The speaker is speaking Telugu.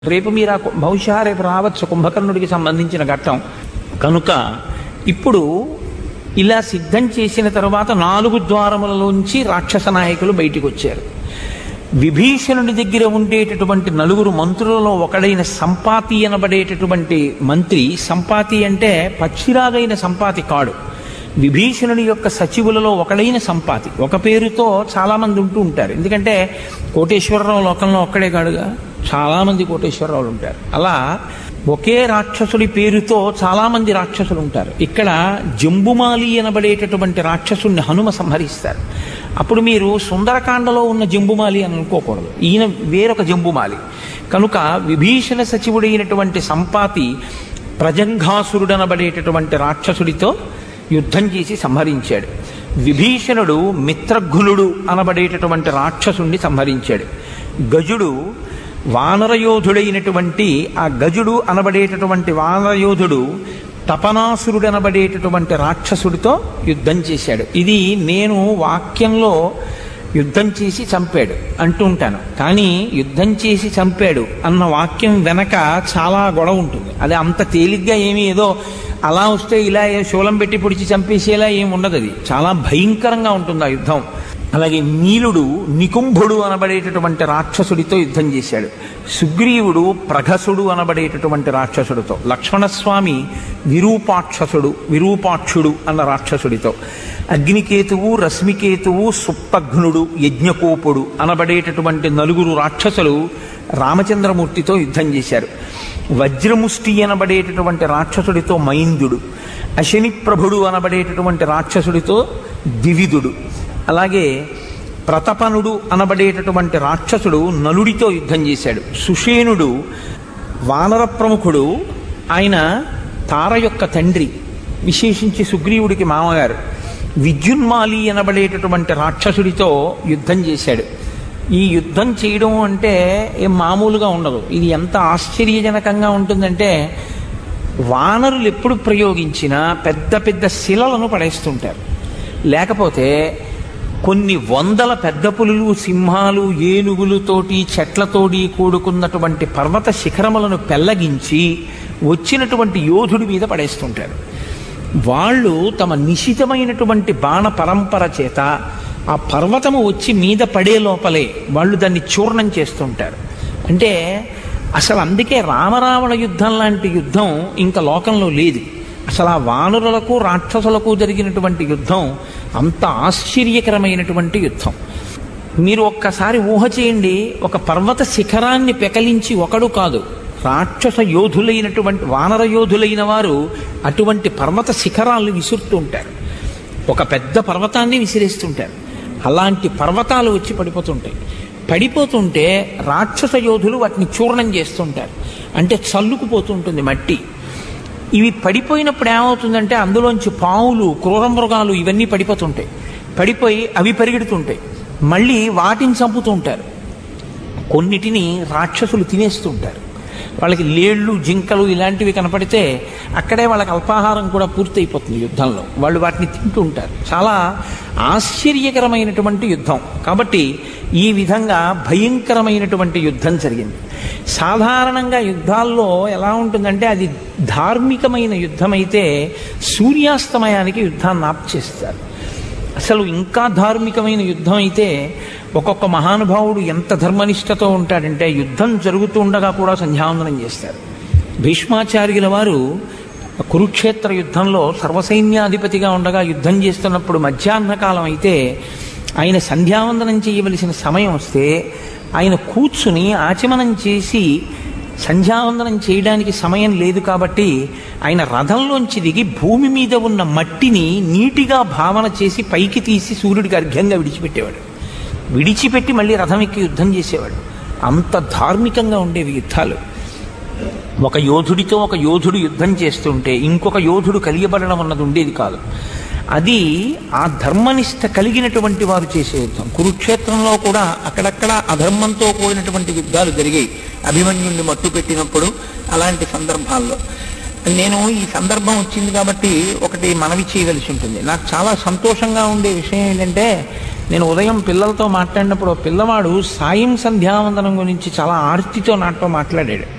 రేపు మీరు ఆ కు- బహుశా రేపు రావచ్చు కుంభకర్ణుడికి సంబంధించిన ఘట్టం కనుక ఇప్పుడు ఇలా సిద్ధం చేసిన తర్వాత నాలుగు ద్వారములలోంచి రాక్షస నాయకులు బయటికి వచ్చారు విభీషణుడి దగ్గర ఉండేటటువంటి నలుగురు మంత్రులలో ఒకడైన సంపాతి అనబడేటటువంటి మంత్రి సంపాతి అంటే పచ్చిరాగైన సంపాతి కాడు విభీషణుడి యొక్క సచివులలో ఒకడైన సంపాతి ఒక పేరుతో చాలా మంది ఉంటూ ఉంటారు ఎందుకంటే కోటేశ్వరరావు లోకంలో ఒక్కడే కాడుగా చాలా మంది కోటేశ్వరరావులు ఉంటారు అలా ఒకే రాక్షసుడి పేరుతో చాలా మంది రాక్షసులు ఉంటారు ఇక్కడ జంబుమాలి అనబడేటటువంటి రాక్షసుడిని హనుమ సంహరిస్తారు అప్పుడు మీరు సుందరకాండలో ఉన్న జంబుమాలి అని అనుకోకూడదు ఈయన వేరొక జంబుమాలి కనుక విభీషణ సచివుడైనటువంటి సంపాతి ప్రజంఘాసురుడనబడేటటువంటి రాక్షసుడితో యుద్ధం చేసి సంహరించాడు విభీషణుడు మిత్రఘ్నుడు అనబడేటటువంటి రాక్షసుణ్ణి సంహరించాడు గజుడు వానరయోధుడైనటువంటి ఆ గజుడు అనబడేటటువంటి వానరయోధుడు తపనాసురుడు అనబడేటటువంటి రాక్షసుడితో యుద్ధం చేశాడు ఇది నేను వాక్యంలో యుద్ధం చేసి చంపాడు అంటూ ఉంటాను కానీ యుద్ధం చేసి చంపాడు అన్న వాక్యం వెనక చాలా గొడవ ఉంటుంది అది అంత తేలిగ్గా ఏమీ ఏదో అలా వస్తే ఇలా ఏ శూలం పెట్టి పొడిచి చంపేసేలా ఏమి ఉండదు అది చాలా భయంకరంగా ఉంటుంది ఆ యుద్ధం అలాగే నీలుడు నికుంభుడు అనబడేటటువంటి రాక్షసుడితో యుద్ధం చేశాడు సుగ్రీవుడు ప్రఘసుడు అనబడేటటువంటి రాక్షసుడితో లక్ష్మణస్వామి విరూపాక్షసుడు విరూపాక్షుడు అన్న రాక్షసుడితో అగ్నికేతువు రశ్మికేతువు సుప్పఘ్నుడు యజ్ఞకోపుడు అనబడేటటువంటి నలుగురు రాక్షసులు రామచంద్రమూర్తితో యుద్ధం చేశారు వజ్రముష్టి అనబడేటటువంటి రాక్షసుడితో మైందుడు అశని ప్రభుడు అనబడేటటువంటి రాక్షసుడితో ద్వివిధుడు అలాగే ప్రతపనుడు అనబడేటటువంటి రాక్షసుడు నలుడితో యుద్ధం చేశాడు సుషేనుడు వానర ప్రముఖుడు ఆయన తార యొక్క తండ్రి విశేషించి సుగ్రీవుడికి మామగారు విద్యున్మాలి అనబడేటటువంటి రాక్షసుడితో యుద్ధం చేశాడు ఈ యుద్ధం చేయడం అంటే ఏం మామూలుగా ఉండదు ఇది ఎంత ఆశ్చర్యజనకంగా ఉంటుందంటే వానరులు ఎప్పుడు ప్రయోగించినా పెద్ద పెద్ద శిలలను పడేస్తుంటారు లేకపోతే కొన్ని వందల పెద్ద పులులు సింహాలు ఏనుగులతోటి చెట్లతోటి కూడుకున్నటువంటి పర్వత శిఖరములను పెల్లగించి వచ్చినటువంటి యోధుడి మీద పడేస్తుంటారు వాళ్ళు తమ నిశితమైనటువంటి బాణ పరంపర చేత ఆ పర్వతము వచ్చి మీద పడే లోపలే వాళ్ళు దాన్ని చూర్ణం చేస్తుంటారు అంటే అసలు అందుకే రామరావణ యుద్ధం లాంటి యుద్ధం ఇంకా లోకంలో లేదు అసలు ఆ వానరులకు రాక్షసులకు జరిగినటువంటి యుద్ధం అంత ఆశ్చర్యకరమైనటువంటి యుద్ధం మీరు ఒక్కసారి ఊహ చేయండి ఒక పర్వత శిఖరాన్ని పెకలించి ఒకడు కాదు రాక్షస యోధులైనటువంటి వానర యోధులైన వారు అటువంటి పర్వత శిఖరాలను విసురుతూ ఉంటారు ఒక పెద్ద పర్వతాన్ని విసిరేస్తుంటారు అలాంటి పర్వతాలు వచ్చి పడిపోతుంటాయి పడిపోతుంటే రాక్షస యోధులు వాటిని చూర్ణం చేస్తుంటారు అంటే చల్లుకుపోతుంటుంది మట్టి ఇవి పడిపోయినప్పుడు ఏమవుతుందంటే అందులోంచి పావులు క్రూర మృగాలు ఇవన్నీ పడిపోతుంటాయి పడిపోయి అవి పరిగెడుతుంటాయి మళ్ళీ వాటిని చంపుతూ ఉంటారు కొన్నిటిని రాక్షసులు తినేస్తుంటారు వాళ్ళకి లేళ్ళు జింకలు ఇలాంటివి కనపడితే అక్కడే వాళ్ళకి అల్పాహారం కూడా పూర్తయిపోతుంది యుద్ధంలో వాళ్ళు వాటిని తింటూ ఉంటారు చాలా ఆశ్చర్యకరమైనటువంటి యుద్ధం కాబట్టి ఈ విధంగా భయంకరమైనటువంటి యుద్ధం జరిగింది సాధారణంగా యుద్ధాల్లో ఎలా ఉంటుందంటే అది ధార్మికమైన యుద్ధం అయితే సూర్యాస్తమయానికి యుద్ధాన్ని ఆప్ చేస్తారు అసలు ఇంకా ధార్మికమైన యుద్ధం అయితే ఒక్కొక్క మహానుభావుడు ఎంత ధర్మనిష్టతో ఉంటాడంటే యుద్ధం జరుగుతూ ఉండగా కూడా సంధ్యావందనం చేస్తారు భీష్మాచార్యుల వారు కురుక్షేత్ర యుద్ధంలో సర్వసైన్యాధిపతిగా ఉండగా యుద్ధం చేస్తున్నప్పుడు మధ్యాహ్న కాలం అయితే ఆయన సంధ్యావందనం చేయవలసిన సమయం వస్తే ఆయన కూర్చుని ఆచమనం చేసి సంధ్యావందనం చేయడానికి సమయం లేదు కాబట్టి ఆయన రథంలోంచి దిగి భూమి మీద ఉన్న మట్టిని నీటిగా భావన చేసి పైకి తీసి సూర్యుడికి అర్ఘ్యంగా విడిచిపెట్టేవాడు విడిచిపెట్టి మళ్ళీ రథం ఎక్కి యుద్ధం చేసేవాడు అంత ధార్మికంగా ఉండేవి యుద్ధాలు ఒక యోధుడితో ఒక యోధుడు యుద్ధం చేస్తుంటే ఇంకొక యోధుడు కలియబడడం అన్నది ఉండేది కాదు అది ఆ ధర్మనిష్ట కలిగినటువంటి వారు చేసే యుద్ధం కురుక్షేత్రంలో కూడా అక్కడక్కడ అధర్మంతో కూడినటువంటి యుద్ధాలు జరిగాయి అభిమన్యుణ్ణి మట్టు పెట్టినప్పుడు అలాంటి సందర్భాల్లో నేను ఈ సందర్భం వచ్చింది కాబట్టి ఒకటి మనవి చేయవలసి ఉంటుంది నాకు చాలా సంతోషంగా ఉండే విషయం ఏంటంటే నేను ఉదయం పిల్లలతో మాట్లాడినప్పుడు ఓ పిల్లవాడు సాయం సంధ్యావందనం గురించి చాలా ఆర్తితో నాతో మాట్లాడాడు